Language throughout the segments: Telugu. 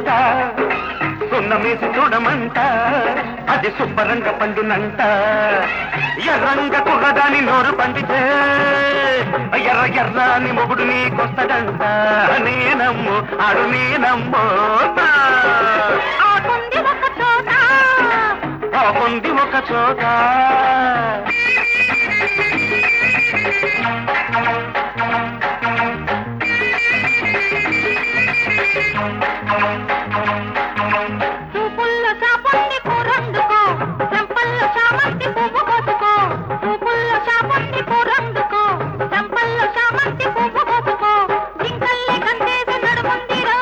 చూడమంట సున్నమేసి చూడమంట అది శుభ్రంగా పండునంట ఎర్రంగ కుర్రదాని నోరు పండితే ఎర్ర ఎర్రాని మొగుడు నీకొస్తడంట నేనమ్ము ఆడు నేనమ్మో ఆకుంది ఒక చోట బాగుంది ఒక చోట చూపుల్లో చాపండి కూరందుకో చెంపల్లో చామంతి పువ్వు కోసుకో చూపుల్లో చాపండి కూరందుకో చెంపల్లో చామంతి పువ్వు కోసుకో జింకల్లే కందేసి నడుముందిరో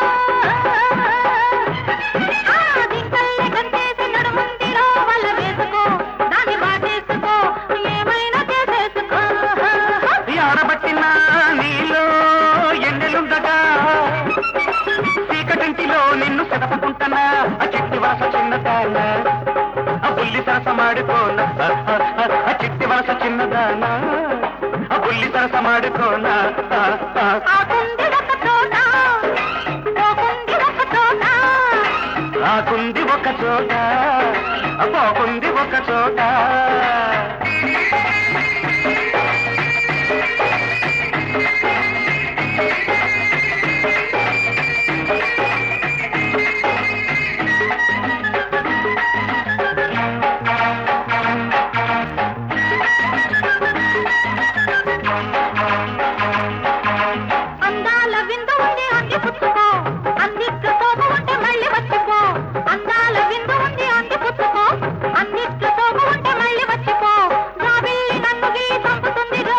ఆ జింకల్లే కందేసి నడుముందిరో వల వేసుకో దాన్ని బాటేసుకో ఏమైనా చేసేసుకో ఆడబట్టిన నీలో ఎన్నెలుండగా చీకటింటిలో నిన్ను సెదపుకుంటున్నా ఆ చిట్టి వలస చిన్నదాన ఆ బుల్లి సరస మాడుకోన ఆ చిట్టి వలస చిన్నదాన ఆ బుల్లి సరస మాడుకోన ఆకుంది ఒక చోట పోకుంది ఒక చోట ఆకుంది ఒక చోట ఆ పోకుంది ఒక చోట అందాల విందు ఉంది అంది పుచ్చుకో అందిట్ల తోపు ఉంటే మళ్ళీ వచ్చిపో అందాల విందు ఉంది అంది పుచ్చుకో అందిట్ల తోపు ఉంటే మళ్ళీ వచ్చిపో రాబిల్లి నన్ను గీ చంపుతుంది రో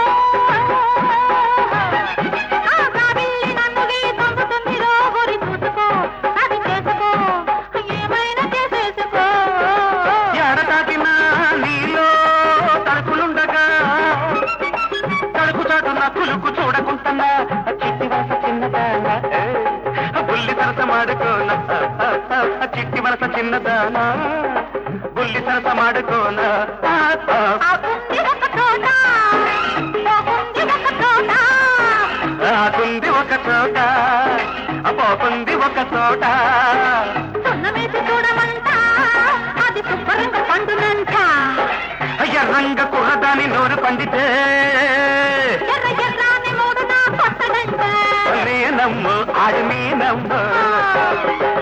ఆ రాబిల్లి నన్ను గీ చంపుతుంది రో గురి చూసుకో అది చేసుకో ఏమైనా చేసేసుకో ఎడ తాకిన నీలో తలుపులుండగా తలుపు చాటున కులుకు చూడకుంటున్నా ఆ చిట్టి వలస చిన్నదాన ఆ బుల్లి సరస మాడుకోన ఆ చిట్టి వలస చిన్నదాన బుల్లి సరస మాడుకోన ఆకుంది ఒక చోట పోకుంది ఒక చోట ఆకుంది ఒక చోట ఆ పోకుంది ఒక చోట సున్నమేసి చూడమంట అది శుభ్రంగా పండునంట ఎర్రంగ కుర్రదాని నోరు పండితే ఎర్ర ఎర్రాని మూడు నా కొత్తడంట నేనమ్ము ఆడి నేనమ్ము